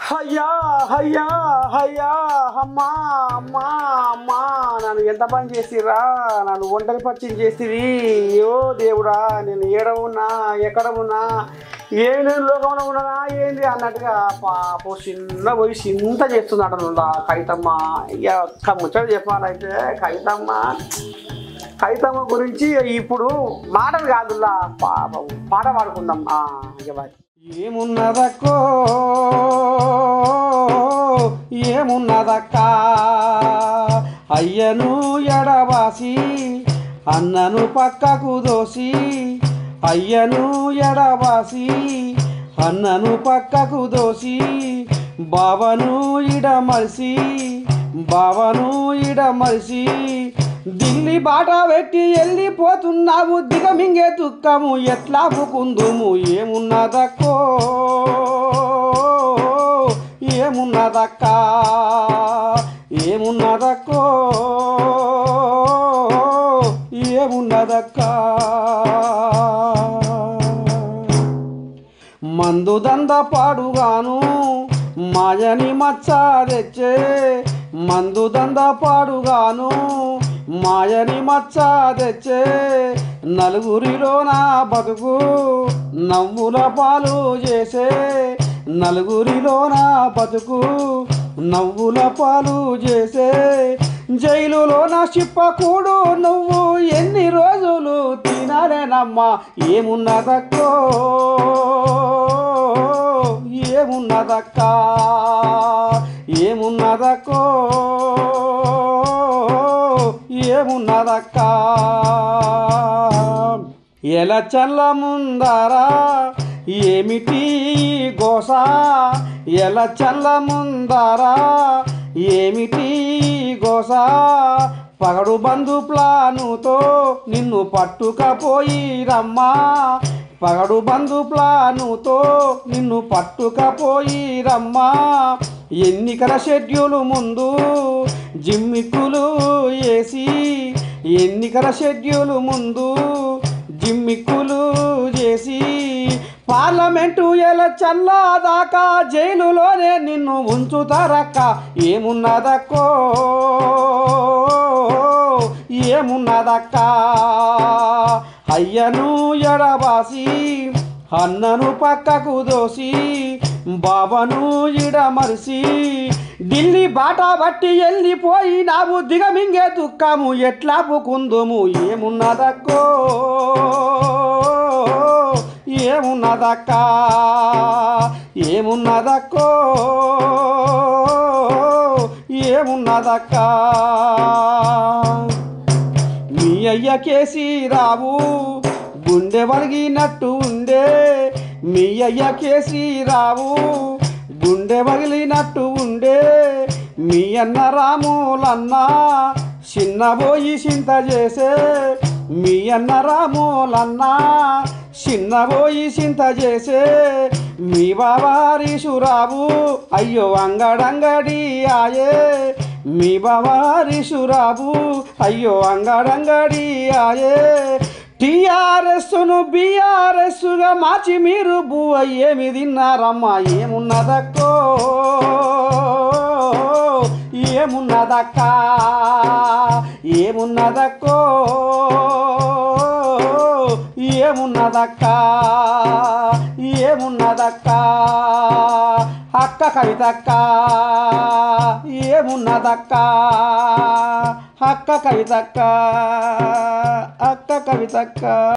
అయ్యా అయ్యా అయ్యా అమ్మా అమ్మా అమ్మా నన్ను ఎంత పని చేసిరా నన్ను ఒంటరి పరిచయం చేసివి అయ్యో దేవుడా నేను ఏడ ఉన్నా ఎక్కడ ఉన్నా ఏ నేను లోకంలో ఉన్నానా ఏంది అన్నట్టుగా పాపం చిన్న పోయి చింత చేస్తున్నాడు నువ్వు కవితమ్మ ఇక ఒక్క ముచ్చట చెప్పాలంటే కవితమ్మ కవితమ్మ గురించి ఇప్పుడు మాటలు కాదులా పాపం పాట పాడుకుందాం ఆ, ఇక బాయ్. ఏమున్నదక్కో ఏమున్నదక్క అయ్యను ఎడబాసి అన్నను పక్కకు దోసి అయ్యను ఎడబాసి అన్నను పక్కకు దోసి బావను ఇడమలిసి బావను ఇడమలిసి దిల్లి బాట పెట్టి వెళ్ళిపోతున్నావు దిగమింగే దుఃఖము ఎట్లా పుకుందుము ఏమున్నదక్కో ఏమున్నదక్క ఏమున్నదక్కో ఏమున్నదక్క మందు దంద పాడుగాను మాయని మచ్చ తెచ్చే మందు దంద పాడుగాను మాయని మచ్చ తెచ్చే నలుగురిలో నా బతుకు నవ్వుల పాలు చేసే నలుగురిలో నా బతుకు నవ్వుల పాలు చేసే జైలులో నా చిప్పకూడు నువ్వు ఎన్ని రోజులు తినలేనమ్మా ఏమున్నదక్కో ఏమున్నదక్క ఏమున్నదక్కో ఏమున్నదక్క ఎలా చల్ల ముందరా ఏమిటి గోస ఎలా చల్ల ముందరా ఏమిటి గోస పగడు బంధు ప్లానుతో నిన్ను పట్టుకపోయి రమ్మా పగడు బంధు ప్లానుతో నిన్ను పట్టుకపోయి రమ్మా ఎన్నికల షెడ్యూలు ముందు జిమ్మిక్కులు వేసి ఎన్నికల షెడ్యూలు ముందు జిమ్మిక్కులు చేసి పార్లమెంటు ఎలా చల్లాదాకా జైలులోనే నిన్ను ఉంచుతారక్క ఏమున్నదక్కో ఏమున్నదక్క అయ్యను ఎడబాసి అన్నను పక్కకు దోసి బాబను ఇడమరిసి ఢిల్లీ బాట బట్టి వెళ్ళిపోయి నావు దిగమింగే దుఃఖము ఎట్లా పుకుందుము ఏమున్నదక్కో ఏమున్నదక్క ఏమున్నదక్కో ఏమున్నదక్క మీ అయ్య కేసి రావు గుండె వలిగినట్టు ఉండే మీ అయ్య కేసి రావు గుండె వగిలినట్టు ఉండే మీ అన్న రాములన్న చిన్నబోయి చింత చేసే మీ అన్న రాములన్న చిన్నబోయి చింత చేసే మీ బాబారీషురావు అయ్యో అంగడంగడి ఆయే మీ బాబారీషురావు అయ్యో అంగడంగడి ఆయే టిఆర్ఎస్ను బీఆర్ఎస్గా మార్చి మీరు బువ్వ ఏమి తిన్నారమ్మా ఏమున్నదక్కో ఏమున్నదక్క ఏమున్నదక్కో ఏమున్నదక్క ఏమున్నదక్క అక్క కవితక్క ఏమున్నదక్క అక్క కవితక్క అక్క కవితక్క